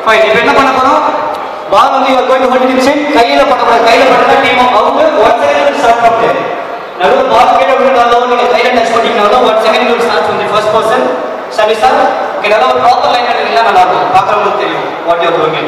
Fine இப்போ என்ன பண்ண போறோம் பால் வந்து இவர் கோயிங் ஹோல்ட் இன் கையில பண்ணக்கூடாது கையில பண்ணா டீம் அவங்க ஒன் செகண்ட் ஸ்டார்ட் பண்ணு நடுவு பால் கிட்ட விழுந்தாலும் நீங்க கையில டச் பண்ணீங்கனாலும் one second you start from the first person சரி சார் ஓகே நல்ல ஒரு ப்ராப்பர் லைன் எடுத்தீங்கன்னா நல்லா இருக்கும் பார்க்கறவங்களுக்கு தெரியும் வாட் யூ டூயிங்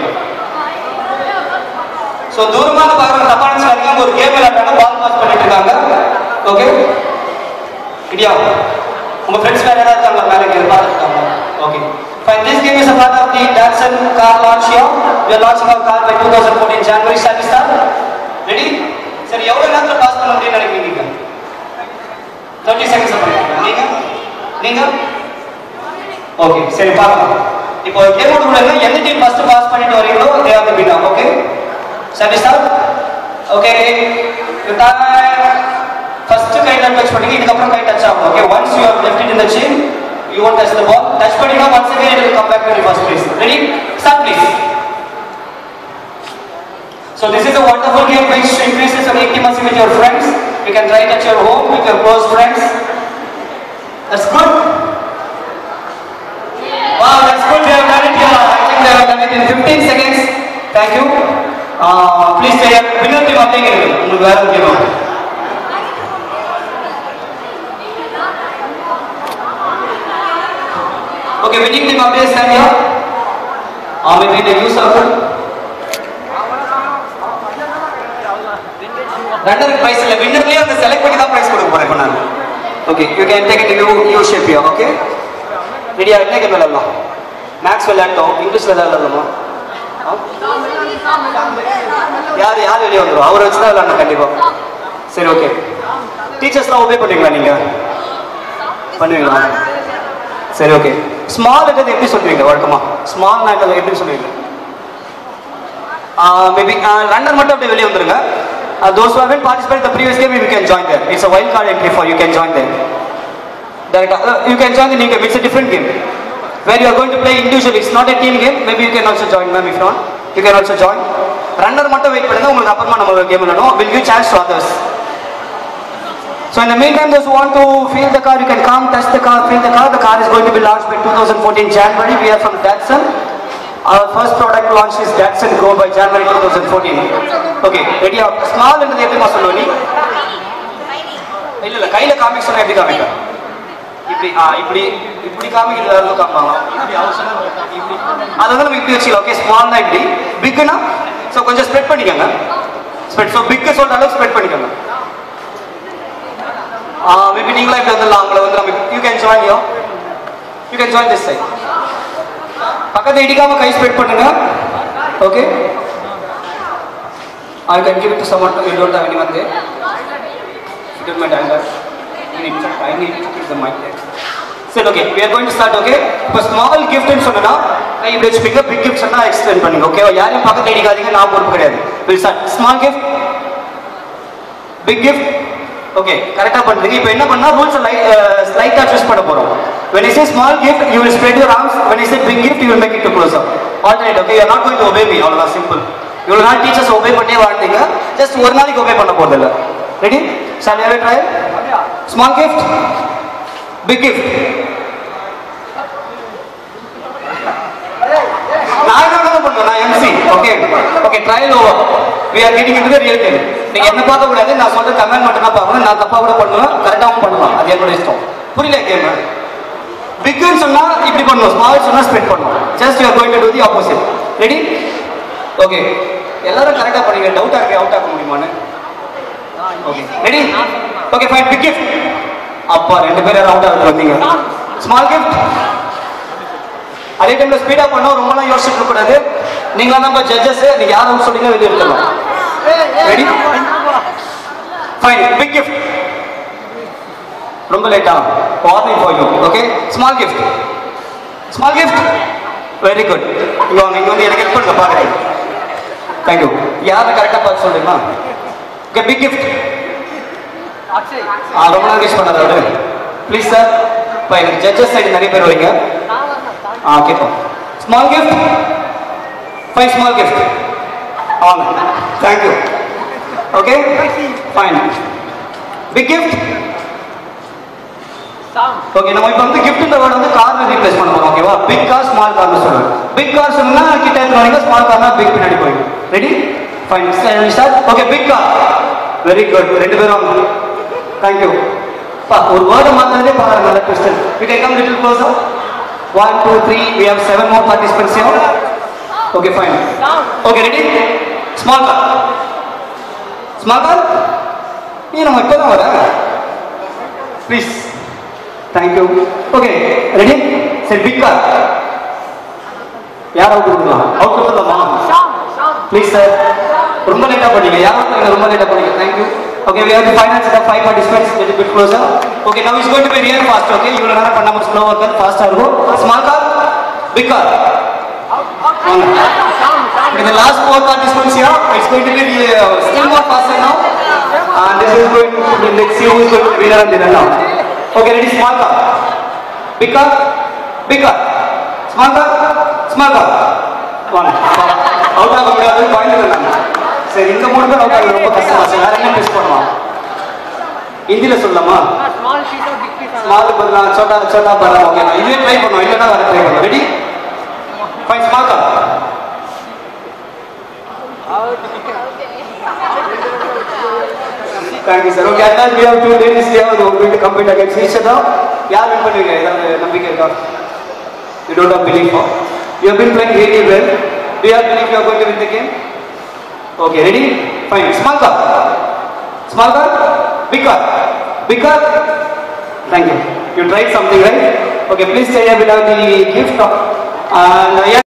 ஸோ தூரமாக பார்க்குற தப்பான இருக்காங்க ஒரு கேம் விளையாடுறாங்க பால் பாஸ் பண்ணிட்டு இருக்காங்க ஓகே இடியா உங்க ஃப்ரெண்ட்ஸ் வேற யாராவது இருக்காங்க மேலே இங்கே பார்த்துருக்காங்க okay Fine, this game is a part of the Datsun car launch here. We are launching our car by 2014 January. Shall we start? Ready? சரி எவ்வளவு நேரத்தில் பாஸ் பண்ண முடியும்னு நினைக்கிறீங்க தேர்ட்டி செகண்ட்ஸ் பண்ணிருக்கீங்க நீங்க நீங்க ஓகே சரி பார்க்கலாம் இப்போ கேம் விடுங்க எந்த டீம் ஃபர்ஸ்ட் பாஸ் பண்ணிட்டு வரீங்களோ they are the winner okay Shall we start? Okay. You time. First கை டச் பண்ணீங்க இதுக்கப்புறம் கை டச் ஆகும் okay once you have left it in the chin you won't touch the ball touch பண்ணீங்கன்னா once again it will come back to the first place ready start please so this is a wonderful game which increases your intimacy with your friends you can try it at your home with your close friends that's good wow that's good they have done it here i think they have done it in 15 seconds thank you uh, please say winner team அப்படிங்க இருக்கு உங்களுக்கு வேற ஒரு team Okay, winning team அப்படியே stand here. Or maybe the new circle. ரன்னருக்கு prize இல்ல வின்னர்லயே அந்த செலக்ட் பண்ணி தான் பிரைஸ் கொடுக்க போறேன் இப்ப நான் okay you can take it you you shape you okay ரெடியா என்ன கேம் விளையாடலாம் மேக்ஸ் விளையாட்டோம் இங்கிலீஷ் விளையாடலாமா ஆ? யார் யார் வெளியே வந்துரும் அவரை வச்சு தான் விளையாடணும் கண்டிப்பா சரி ஓகே டீச்சர்ஸ்லாம் ஒபே பண்ணுவீங்களா நீங்க பண்ணுவீங்களா சரி ஓகே ஸ்மால் என்றது எப்படி சொல்லுவீங்க வழக்கமா ஸ்மால் நாட்டது எப்படி சொல்லுவீங்க மேபி ரன்னர் மட்டும் அப்படியே வெளியே வந்துருங்க those who haven't participate the previous game you can join there it's a wild card entry for you can join there டேரக்டா you can join the new game it's a different game where you are going to play individual it's not a team game maybe you can also join ma'am if not you can also join runner மட்டும் wait பண்ணுங்க உங்களுக்கு அப்புறமா நம்ம game விளையாடும் will give chance to others So in the meantime, those who want to feel the car, you can come, test the car, feel the car. The car is going to be launched by 2014 January. We are from Datsun. Our first product launch is Datsun Go by January 2014. Okay, ready up. Small into the எப்படி சொல்லுவ நீ இல்ல இல்ல கையில காமிக்க சொன்னா எப்படி காமிக்க இப்படி ஆ இப்படி இப்படி காமிக்கிறது வேற எதுவும் காமிப்பாங்க இப்படி அவர் சொன்னா இப்படி அதை வந்து நம்ம இப்படி வச்சுக்கலாம் ஓகே ஸ்மால்னா இப்படி பிக்னா ஸோ கொஞ்சம் ஸ்ப்ரெட் பண்ணிக்கோங்க ஸ்ப்ரெட் ஸோ பிக்கு சொல்ற அளவுக்கு ஸ்ப்ரெட் பண்ணிக்கோங்க மேபி நீங்களா இப்படி வந்துடலாம் உங்களை வந்து நம்ம you can join yo you can join this side பக்கத்தை இடிக்காம கை ஸ்ப்ரெட் பண்ணுங்க okay I can give it to someone you don't have anyone there give my dialer. I need to, I need to keep the mic there. சரி okay we are going to start okay இப்போ small கிஃப்ட்னு சொன்னா கை இப்படி வச்சுப்பீங்க big gift சொன்னா explain பண்ணுங்க okay யாரையும் பக்கத்துல அடிக்காதீங்க நான் பொறுப்பு கிடையாது will start small gift big gift okay கரெக்டா பண்றீங்க இப்போ என்ன பண்ணா ரூல்ஸ் ஸ்லைட்டா சூஸ் பண்ண போறோம் when i say small gift you will spread your arms when i say big gift you will make it to close up alternate okay you are not going to obey me அவ்வளவுதான் simple இவ்வளவு நாள் teachers obey பண்ணே வாழ்ந்தீங்க just ஒரு நாளைக்கு obey பண்ண போறது இல்ல ready shall we have a try small gift big gift நான் என்ன வேணாலும் பண்ணுவேன் நான் MC okay okay trial over we are getting into the real game நீங்க என்ன பார்க்க கூடாது நான் சொல்ற கமெண்ட் மட்டும் தான் பார்க்கணும் நான் தப்பா கூட பண்ணுவேன் கரெக்டாவும் பண்ணலாம் அது என்னோட இஷ்டம் புரியல கேம் பிக்னு சொன்னா இப்படி பண்ணுவோம் ஸ்மால் சொன்னா ஸ்ப்ரெட் பண்ணுவோம் just you are going to to the opposite ready okay எல்லாரும் கரெக்டா பண்ணீங்க டவுட்டா இருக்கு அவுட் ஆக முடியுமான்னு okay ready okay fine big gift அப்பா ரெண்டு பேரும் அவுட் ஆகிட்டு வந்தீங்க ஸ்மால் கிஃப்ட் அதே டைம்ல ஸ்பீடா பண்ணோம் ரொம்ப நாள் யோசிச்சுட்டு இருக்க கூடாது நீங்களா நம்ம ஜட்ஜஸ் நீங்க யாரும் சொல்றீங்க வெளியே எடுத்துடலாம் ரெடி ஃபைன் பிக் கிஃப்ட் ரொம்ப லேட்டா warning for you okay small gift small gift very good இங்க வாங்க இங்க வந்து எனக்கு ஹெல்ப் பண்ணுங்க பாருங்க தேங்க்யூ யாரும் கரெக்டா பார்த்து சொல்றீங்களா ஓகே பிக் கிஃப்ட் ஆ ரொம்ப நாள் விஷ் பண்ணாத விடு ப்ளீஸ் சார் இப்போ எனக்கு ஜட்ஜஸ் சைடு நிறைய பேர் வரீங்க ஆ கேட்போம் small gift fine small gift on thank you okay fine big gift okay நம்ம இப்போ வந்து கிஃப்ட்ன்ற வேர்ட் வந்து கார்ல ரீப்ளேஸ் பண்ண போறோம் ஓகேவா பிக் கார் ஸ்மால் கார்னு சொல்லுவேன் பிக் கார் சொன்னா கிட்ட இருக்கிறவங்க ஸ்மால் கார்னா பிக் பின்னாடி போயிடும் ready fine start okay big car very good ரெண்டு பேரும் தேங்க் யூ பா ஒரு வேர்டை மாத்தினதே பாருங்க நல்ல question we can come little closer one two three we have seven more participants here okay fine okay ready small car small car நீ நம்ம இப்போ தான் வர ப்ளீஸ் தேங்க்யூ ஓகே ரெடி சரி பிக் கார் யார் அவுட் கொடுக்கலாம் அவுட் கொடுத்துடலாமா please sir ரொம்ப லேட்டாக பண்ணீங்க யார் ஒருத்தங்க ரொம்ப லேட்டாக பண்ணீங்க thank you okay we have to finance the five participants little bit closer okay now it's going to be real fast okay இவ்வளோ நேரம் பண்ணாம ஸ்லோ ஒர்க் ஃபாஸ்ட்டாக இருக்கும் small car big car In the last four participants here, it's going to be uh, still more faster now. And this is going to be, let's see who is going to be winner and winner now. Okay, ready, small car. Big car, big car. Small car, small car. One. Out ஆக முடியாது point இல்லைங்க சரி இந்த மூணு பேர் out ஆகுது ரொம்ப கஷ்டமா சார் வேற என்ன டெஸ்ட் பண்ணலாம் ஹிந்தியில் சொல்லலாமா small piece or big piece or small பண்ணலாம் சோட்டா சோட்டா பண்ணலாம் ஓகே இதுவே ட்ரை பண்ணுவோம் இல்லைன்னா வேற ட்ரை பண்ணுவோம் ready fine small car thank you sir okay அதனால் we have two ladies here who are going to compete against each other யார் வின் பண்ணுவீங்க ஏதாவது நம்பிக்கை இருக்கா you don't have belief huh? you have been playing really well do you have belief you are going to win the game okay ready fine small car small car big car big car thank you you tried something right okay please say I will have the gift and uh, yeah